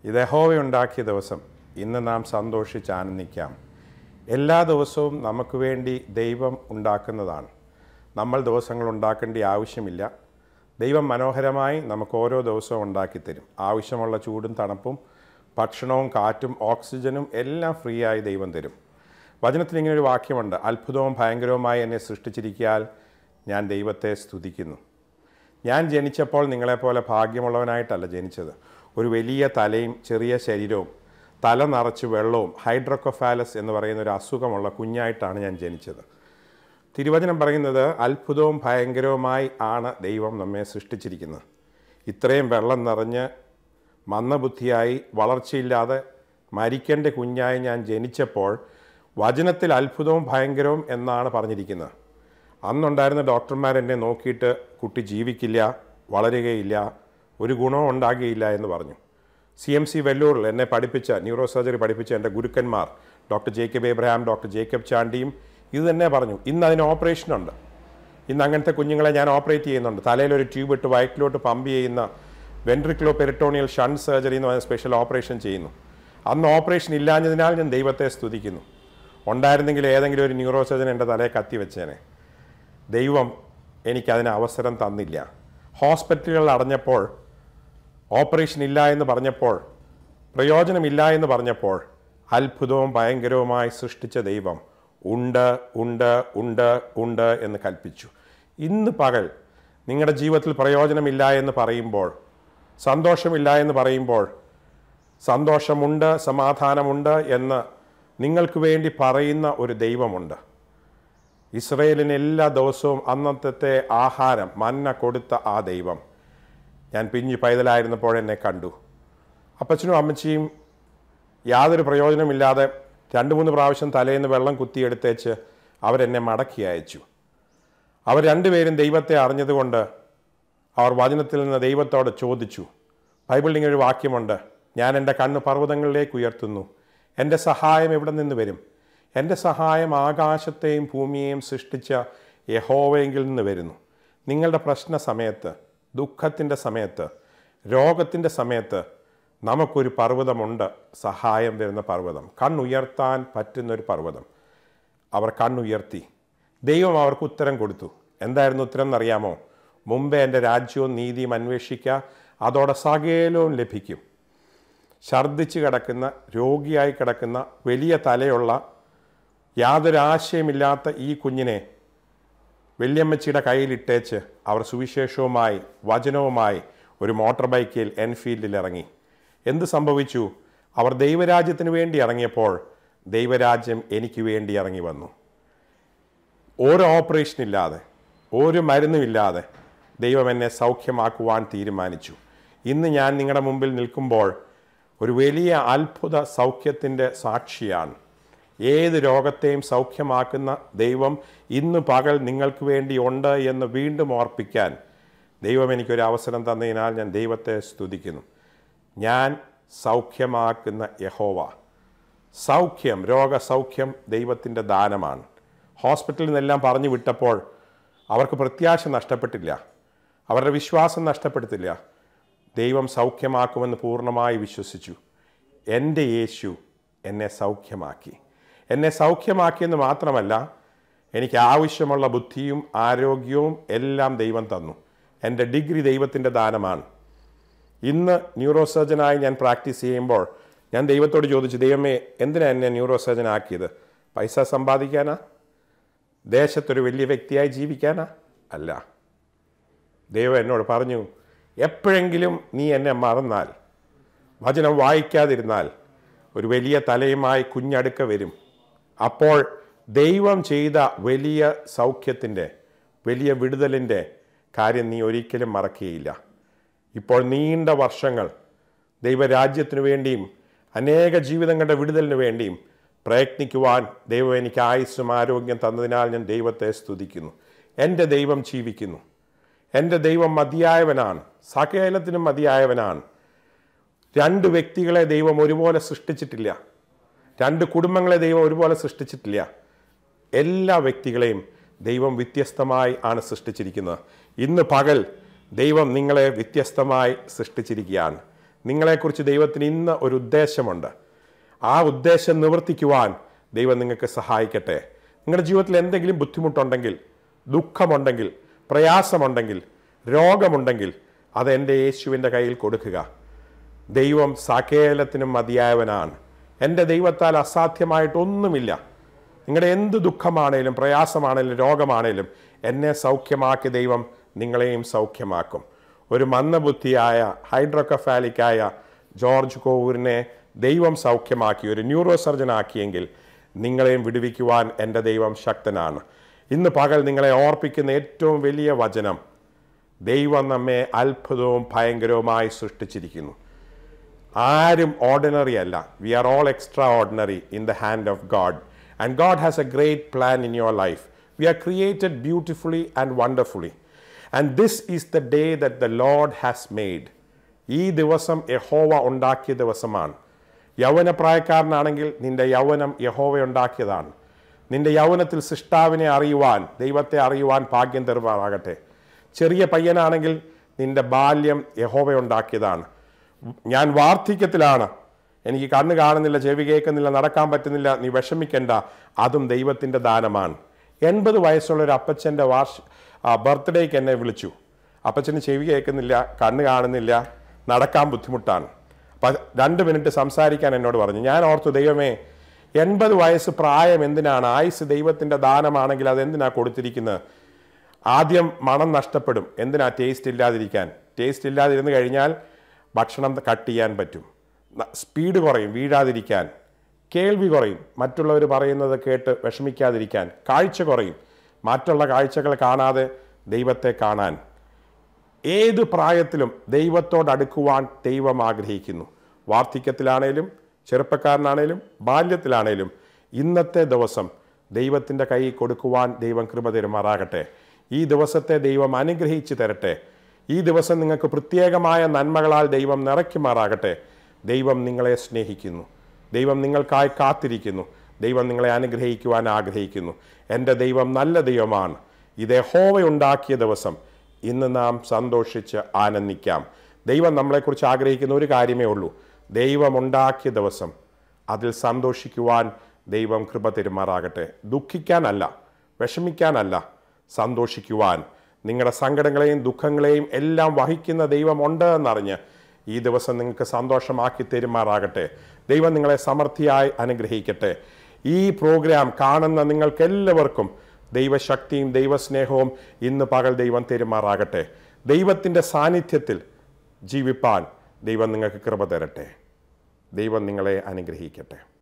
ഇത് യഹോവയുണ്ടാക്കിയ ദിവസം ഇന്ന് നാം സന്തോഷിച്ച് ആനന്ദിക്കാം എല്ലാ ദിവസവും നമുക്ക് വേണ്ടി ദൈവം ഉണ്ടാക്കുന്നതാണ് നമ്മൾ ദിവസങ്ങൾ ഉണ്ടാക്കേണ്ട ആവശ്യമില്ല ദൈവം മനോഹരമായി നമുക്ക് ഓരോ ദിവസവും ഉണ്ടാക്കി തരും ആവശ്യമുള്ള ചൂടും തണുപ്പും ഭക്ഷണവും കാറ്റും ഓക്സിജനും എല്ലാം ഫ്രീ ആയി ദൈവം തരും വചനത്തിൽ ഇങ്ങനെ ഒരു വാക്യമുണ്ട് അത്ഭുതവും ഭയങ്കരവുമായി എന്നെ സൃഷ്ടിച്ചിരിക്കാൻ ഞാൻ ദൈവത്തെ സ്തുതിക്കുന്നു ഞാൻ ജനിച്ചപ്പോൾ നിങ്ങളെപ്പോലെ ഭാഗ്യമുള്ളവനായിട്ടല്ല ജനിച്ചത് ഒരു വലിയ തലയും ചെറിയ ശരീരവും തല നിറച്ച് വെള്ളവും ഹൈഡ്രോക്കോഫാലസ് എന്ന് പറയുന്ന ഒരു അസുഖമുള്ള കുഞ്ഞായിട്ടാണ് ഞാൻ ജനിച്ചത് തിരുവചനം പറയുന്നത് അത്ഭുതവും ഭയങ്കരവുമായി ആണ് ദൈവം നമ്മെ സൃഷ്ടിച്ചിരിക്കുന്നത് ഇത്രയും വെള്ളം നിറഞ്ഞ് മന്ദബുദ്ധിയായി വളർച്ചയില്ലാതെ മരിക്കേണ്ട കുഞ്ഞായി ഞാൻ ജനിച്ചപ്പോൾ വചനത്തിൽ അത്ഭുതവും ഭയങ്കരവും എന്നാണ് പറഞ്ഞിരിക്കുന്നത് അന്നുണ്ടായിരുന്ന ഡോക്ടർമാർ എന്നെ നോക്കിയിട്ട് കുട്ടി ജീവിക്കില്ല വളരുകയില്ല ഒരു ഗുണവും ഉണ്ടാകുകയില്ല എന്ന് പറഞ്ഞു സി എം സി വെല്ലൂരിൽ എന്നെ പഠിപ്പിച്ച ന്യൂറോ സർജറി പഠിപ്പിച്ച എൻ്റെ ഗുരുക്കന്മാർ ഡോക്ടർ ജേക്കബ് എബ്രഹാം ഡോക്ടർ ജേക്കബ് ചാണ്ടിയും ഇത് തന്നെ പറഞ്ഞു ഇന്ന് അതിന് ഓപ്പറേഷൻ ഉണ്ട് ഇന്ന് അങ്ങനത്തെ കുഞ്ഞുങ്ങളെ ഞാൻ ഓപ്പറേറ്റ് ചെയ്യുന്നുണ്ട് തലയിൽ ഒരു ട്യൂബ് ഇട്ട് വയറ്റിലോട്ട് പമ്പ് ചെയ്യുന്ന വെൻട്രിക്ലോ പെരിട്ടോണിയൽ ഷൻ സർജറി എന്ന് പറയുന്ന സ്പെഷ്യൽ ഓപ്പറേഷൻ ചെയ്യുന്നു അന്ന് ഓപ്പറേഷൻ ഇല്ലാഞ്ഞതിനാൽ ഞാൻ ദൈവത്തെ സ്തുതിക്കുന്നു ഉണ്ടായിരുന്നെങ്കിൽ ഏതെങ്കിലും ഒരു ന്യൂറോ സർജൻ എൻ്റെ തലയെ കത്തി വെച്ചേനെ ദൈവം എനിക്കതിന് അവസരം തന്നില്ല ഹോസ്പിറ്റലുകൾ അടഞ്ഞപ്പോൾ ഓപ്പറേഷൻ ഇല്ല എന്ന് പറഞ്ഞപ്പോൾ പ്രയോജനമില്ല എന്ന് പറഞ്ഞപ്പോൾ അത്ഭുതവും ഭയങ്കരവുമായി സൃഷ്ടിച്ച ദൈവം ഉണ്ട് ഉണ്ട് ഉണ്ട് ഉണ്ട് എന്ന് കൽപ്പിച്ചു ഇന്ന് പകൽ നിങ്ങളുടെ ജീവിതത്തിൽ പ്രയോജനമില്ല എന്ന് പറയുമ്പോൾ സന്തോഷമില്ല എന്ന് പറയുമ്പോൾ സന്തോഷമുണ്ട് സമാധാനമുണ്ട് എന്ന് നിങ്ങൾക്ക് വേണ്ടി പറയുന്ന ഒരു ദൈവമുണ്ട് ഇസ്രയേലിന് എല്ലാ ദിവസവും അന്നത്തെ ആഹാരം മന്ന കൊടുത്ത ആ ദൈവം ഞാൻ പിഞ്ഞു പൈതലായിരുന്നപ്പോൾ എന്നെ കണ്ടു അപ്പച്ചനും അമ്മച്ചിയും യാതൊരു പ്രയോജനമില്ലാതെ രണ്ട് മൂന്ന് പ്രാവശ്യം തലേന്ന് വെള്ളം കുത്തിയെടുത്തേച്ച് അവരെന്നെ മടക്കി അയച്ചു അവർ രണ്ടുപേരും ദൈവത്തെ അറിഞ്ഞതുകൊണ്ട് അവർ വചനത്തിൽ നിന്ന് ദൈവത്തോട് ചോദിച്ചു ബൈബിളിൽ ഇങ്ങനെ ഒരു വാക്യമുണ്ട് ഞാൻ എൻ്റെ കണ്ണ് പർവ്വതങ്ങളിലേക്ക് ഉയർത്തുന്നു എൻ്റെ സഹായം എവിടെ നിന്ന് വരും എൻ്റെ സഹായം ആകാശത്തെയും ഭൂമിയെയും സൃഷ്ടിച്ച യഹോവയെങ്കിൽ നിന്ന് വരുന്നു നിങ്ങളുടെ പ്രശ്ന സമയത്ത് ദുഃഖത്തിൻ്റെ സമയത്ത് രോഗത്തിൻ്റെ സമയത്ത് നമുക്കൊരു പർവ്വതമുണ്ട് സഹായം വരുന്ന പർവ്വതം കണ്ണുയർത്താൻ പറ്റുന്നൊരു പർവ്വതം അവർ കണ്ണുയർത്തി ദൈവം അവർക്ക് ഉത്തരം കൊടുത്തു എന്തായിരുന്നു ഉത്തരം എന്നറിയാമോ മുമ്പേ എൻ്റെ രാജ്യവും നീതിയും അന്വേഷിക്കുക അതോടെ സകലവും ലഭിക്കും ഛർദ്ദിച്ച് കിടക്കുന്ന രോഗിയായി കിടക്കുന്ന വലിയ തലയുള്ള യാതൊരു ആശയമില്ലാത്ത ഈ കുഞ്ഞിനെ വല്യമ്മച്ചിയുടെ കയ്യിലിട്ടേച്ച് അവർ സുവിശേഷവുമായി വചനവുമായി ഒരു മോട്ടോർ ബൈക്കിൽ എൻഫീൽഡിൽ ഇറങ്ങി എന്ത് സംഭവിച്ചു അവർ ദൈവരാജ്യത്തിന് വേണ്ടി ഇറങ്ങിയപ്പോൾ ദൈവരാജ്യം എനിക്ക് വേണ്ടി ഇറങ്ങി വന്നു ഒരു ഓപ്പറേഷൻ ഇല്ലാതെ ഒരു മരുന്നുമില്ലാതെ ദൈവം എന്നെ സൗഖ്യമാക്കുവാൻ തീരുമാനിച്ചു ഇന്ന് ഞാൻ നിങ്ങളുടെ മുമ്പിൽ നിൽക്കുമ്പോൾ ഒരു വലിയ അത്ഭുത സൗഖ്യത്തിൻ്റെ സാക്ഷിയാണ് ഏത് രോഗത്തെയും സൗഖ്യമാക്കുന്ന ദൈവം ഇന്ന് പകൽ നിങ്ങൾക്ക് വേണ്ടി ഉണ്ട് എന്ന് വീണ്ടും ഓർപ്പിക്കാൻ ദൈവം എനിക്കൊരു അവസരം തന്നതിനാൽ ഞാൻ ദൈവത്തെ സ്തുതിക്കുന്നു ഞാൻ സൗഖ്യമാക്കുന്ന യഹോവ സൗഖ്യം രോഗസൗഖ്യം ദൈവത്തിൻ്റെ ദാനമാണ് ഹോസ്പിറ്റലിൽ നിന്നെല്ലാം പറഞ്ഞു വിട്ടപ്പോൾ അവർക്ക് പ്രത്യാശ നഷ്ടപ്പെട്ടില്ല അവരുടെ വിശ്വാസം നഷ്ടപ്പെടുത്തില്ല ദൈവം സൗഖ്യമാക്കുമെന്ന് പൂർണ്ണമായി വിശ്വസിച്ചു എൻ്റെ യേശു എന്നെ സൗഖ്യമാക്കി എന്നെ സൗഖ്യമാക്കിയെന്ന് മാത്രമല്ല എനിക്ക് ആവശ്യമുള്ള ബുദ്ധിയും ആരോഗ്യവും എല്ലാം ദൈവം തന്നു എൻ്റെ ഡിഗ്രി ദൈവത്തിൻ്റെ ദാനമാണ് ഇന്ന് ന്യൂറോ സർജനായി ഞാൻ പ്രാക്ടീസ് ചെയ്യുമ്പോൾ ഞാൻ ദൈവത്തോട് ചോദിച്ചു ദൈവമേ എന്തിനാ എന്നെ ന്യൂറോ സർജൻ ആക്കിയത് പൈസ സമ്പാദിക്കാനാ ദേശത്തൊരു വലിയ വ്യക്തിയായി ജീവിക്കാനാ അല്ല ദൈവം എന്നോട് പറഞ്ഞു എപ്പോഴെങ്കിലും നീ എന്നെ മറന്നാൽ വചനം വായിക്കാതിരുന്നാൽ ഒരു വലിയ തലയുമായി കുഞ്ഞടുക്ക വരും അപ്പോൾ ദൈവം ചെയ്ത വലിയ സൗഖ്യത്തിൻ്റെ വലിയ വിടുതലിൻ്റെ കാര്യം നീ ഒരിക്കലും മറക്കുകയില്ല ഇപ്പോൾ നീണ്ട വർഷങ്ങൾ ദൈവരാജ്യത്തിനു വേണ്ടിയും അനേക ജീവിതങ്ങളുടെ വിടുതലിനു വേണ്ടിയും പ്രയത്നിക്കുവാൻ ദൈവം എനിക്ക് ആയുസ്സും ആരോഗ്യം തന്നതിനാൽ ഞാൻ ദൈവത്തെ സ്തുതിക്കുന്നു എൻ്റെ ദൈവം ജീവിക്കുന്നു എൻ്റെ ദൈവം മതിയായവനാണ് സകലത്തിനും മതിയായവനാണ് രണ്ട് വ്യക്തികളെ ദൈവം ഒരുപോലെ സൃഷ്ടിച്ചിട്ടില്ല രണ്ട് കുടുംബങ്ങളെ ദൈവം ഒരുപോലെ സൃഷ്ടിച്ചിട്ടില്ല എല്ലാ വ്യക്തികളെയും ദൈവം വ്യത്യസ്തമായി ആണ് സൃഷ്ടിച്ചിരിക്കുന്നത് ഇന്ന് പകൽ ദൈവം നിങ്ങളെ വ്യത്യസ്തമായി സൃഷ്ടിച്ചിരിക്കുകയാണ് നിങ്ങളെക്കുറിച്ച് ദൈവത്തിന് ഇന്ന് ഒരു ഉദ്ദേശമുണ്ട് ആ ഉദ്ദേശം നിവർത്തിക്കുവാൻ ദൈവം നിങ്ങൾക്ക് സഹായിക്കട്ടെ നിങ്ങളുടെ ജീവിതത്തിൽ എന്തെങ്കിലും ബുദ്ധിമുട്ടുണ്ടെങ്കിൽ ദുഃഖമുണ്ടെങ്കിൽ പ്രയാസമുണ്ടെങ്കിൽ രോഗമുണ്ടെങ്കിൽ അത് എൻ്റെ യേശുവിൻ്റെ കയ്യിൽ കൊടുക്കുക ദൈവം സകേലത്തിനും മതിയായവനാണ് എൻ്റെ ദൈവത്താൽ അസാധ്യമായിട്ടൊന്നുമില്ല നിങ്ങളുടെ എന്ത് ദുഃഖമാണേലും പ്രയാസമാണേലും രോഗമാണേലും എന്നെ സൗഖ്യമാക്കി ദൈവം നിങ്ങളെയും സൗഖ്യമാക്കും ഒരു മന്ദബുദ്ധിയായ ഹൈഡ്രോക്കഫാലിക്കായ ജോർജ് കോവൂരിനെ ദൈവം സൗഖ്യമാക്കി ഒരു ന്യൂറോ സർജൻ ആക്കിയെങ്കിൽ നിങ്ങളെയും വിടുവിക്കുവാൻ എൻ്റെ ദൈവം ശക്തനാണ് ഇന്ന് പകൽ നിങ്ങളെ ഓർപ്പിക്കുന്ന ഏറ്റവും വലിയ വചനം ദൈവം നമ്മെ അത്ഭുതവും ഭയങ്കരവുമായി സൃഷ്ടിച്ചിരിക്കുന്നു ആരും ഓർഡിനറി അല്ല we are all extraordinary in the hand of God and God has a great plan in your life we are created beautifully and wonderfully and this is the day that the Lord has made ഈ ദിവസം യഹോവ ഉണ്ടാക്കിയ ദിവസമാണ് യൗവനപ്രായക്കാരനാണെങ്കിൽ നിന്റെ യൗവനം യഹോവ ഉണ്ടാക്കിയതാണ് നിന്റെ യൗവനത്തിൽ സൃഷ്ടാവിനെ അറിയുവാൻ ദൈവത്തെ അറിയുവാൻ ഭാഗ്യം തരുമാറാകട്ടെ ചെറിയ പയ്യനാണെങ്കിൽ നിന്റെ ബാല്യം യഹോവ ഉണ്ടാക്കിയതാണ് ഞാൻ വാർദ്ധക്യത്തിലാണ് എനിക്ക് കണ്ണ് കാണുന്നില്ല ചെവി കേൾക്കുന്നില്ല നടക്കാൻ പറ്റുന്നില്ല നീ വിഷമിക്കണ്ട അതും ദൈവത്തിൻ്റെ ദാനമാണ് എൺപത് വയസ്സുള്ള ഒരു അപ്പച്ചൻ്റെ വാർഷ ബർത്ത്ഡേക്ക് എന്നെ വിളിച്ചു അപ്പച്ചന് ചെവി കേൾക്കുന്നില്ല കണ്ണ് കാണുന്നില്ല നടക്കാൻ ബുദ്ധിമുട്ടാണ് അപ്പം രണ്ട് മിനിറ്റ് സംസാരിക്കാൻ എന്നോട് പറഞ്ഞു ഞാൻ ഓർത്തു ദൈവമേ എൺപത് വയസ്സ് പ്രായം എന്തിനാണ് ആയുസ് ദൈവത്തിൻ്റെ ദാനമാണെങ്കിൽ അത് എന്തിനാ കൊടുത്തിരിക്കുന്നത് ആദ്യം മണം നഷ്ടപ്പെടും എന്തിനാ ടേസ്റ്റ് ഇല്ലാതിരിക്കാൻ ടേസ്റ്റ് ഇല്ലാതിരുന്ന് കഴിഞ്ഞാൽ ഭക്ഷണം കട്ട് ചെയ്യാൻ പറ്റും ന- സ്പീഡ് കുറയും വീഴാതിരിക്കാൻ കേൾവി കുറയും മറ്റുള്ളവർ പറയുന്നത് കേട്ട് വിഷമിക്കാതിരിക്കാൻ കാഴ്ച കുറയും മറ്റുള്ള കാഴ്ചകൾ കാണാതെ ദൈവത്തെ കാണാൻ ഏത് പ്രായത്തിലും ദൈവത്തോട് അടുക്കുവാൻ ദൈവം ആഗ്രഹിക്കുന്നു വാർദ്ധക്യത്തിലാണേലും ചെറുപ്പക്കാരനാണേലും ബാല്യത്തിലാണേലും ഇന്നത്തെ ദിവസം ദൈവത്തിൻ്റെ കൈ കൊടുക്കുവാൻ ദൈവം കൃപ തരുമാറാകട്ടെ ഈ ദിവസത്തെ ദൈവം അനുഗ്രഹിച്ചു തരട്ടെ ഈ ദിവസം നിങ്ങൾക്ക് പ്രത്യേകമായ നന്മകളാൽ ദൈവം നിറയ്ക്കുമാറാകട്ടെ ദൈവം നിങ്ങളെ സ്നേഹിക്കുന്നു ദൈവം നിങ്ങൾക്കായി കാത്തിരിക്കുന്നു ദൈവം നിങ്ങളെ അനുഗ്രഹിക്കുവാൻ ആഗ്രഹിക്കുന്നു എൻ്റെ ദൈവം നല്ല ദൈവമാണ് ഇത് ഉണ്ടാക്കിയ ദിവസം ഇന്ന് നാം സന്തോഷിച്ച് ആനന്ദിക്കാം ദൈവം നമ്മളെക്കുറിച്ച് ആഗ്രഹിക്കുന്ന ഒരു കാര്യമേ ഉള്ളൂ ദൈവം ഉണ്ടാക്കിയ ദിവസം അതിൽ സന്തോഷിക്കുവാൻ ദൈവം കൃപ തരുമാറാകട്ടെ ദുഃഖിക്കാനല്ല വിഷമിക്കാനല്ല സന്തോഷിക്കുവാൻ നിങ്ങളുടെ സങ്കടങ്ങളെയും ദുഃഖങ്ങളെയും എല്ലാം വഹിക്കുന്ന ദൈവമുണ്ട് എന്നറിഞ്ഞ് ഈ ദിവസം നിങ്ങൾക്ക് സന്തോഷമാക്കി തരുമാറാകട്ടെ ദൈവം നിങ്ങളെ സമൃദ്ധിയായി അനുഗ്രഹിക്കട്ടെ ഈ പ്രോഗ്രാം കാണുന്ന നിങ്ങൾക്കെല്ലാവർക്കും ദൈവശക്തിയും ദൈവസ്നേഹവും ഇന്ന് പകൽ ദൈവം തരുമാറാകട്ടെ ദൈവത്തിൻ്റെ സാന്നിധ്യത്തിൽ ജീവിപ്പാൻ ദൈവം നിങ്ങൾക്ക് കൃപ തരട്ടെ ദൈവം നിങ്ങളെ അനുഗ്രഹിക്കട്ടെ